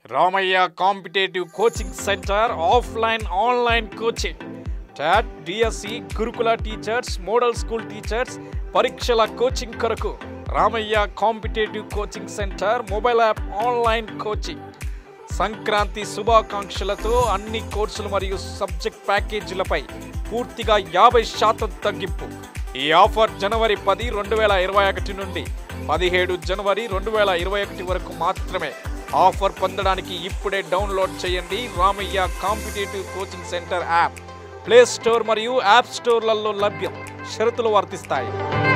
Ramayya competitive coaching centre offline online coaching టాట్ DSC గురుకుల teachers model school teachers పరీక్షల coaching కొరకు Ramayya competitive coaching centre mobile app online coaching Sankranti శుభాకాంక్షలతో అన్ని కోర్సులు మరియు సబ్జెక్ట్ ప్యాకేజీలపై పూర్తిగా యాభై శాతం తగ్గింపు ఈ ఆఫర్ జనవరి పది రెండు వేల ఇరవై ఒకటి నుండి పదిహేడు జనవరి రెండు వేల ఇరవై ఒకటి వరకు మాత్రమే ఆఫర్ పొందడానికి ఇప్పుడే డౌన్లోడ్ చేయండి Ramayya competitive coaching centre app play store మరియు యాప్ స్టోర్లలో లభ్యం షరతులు వర్తిస్తాయి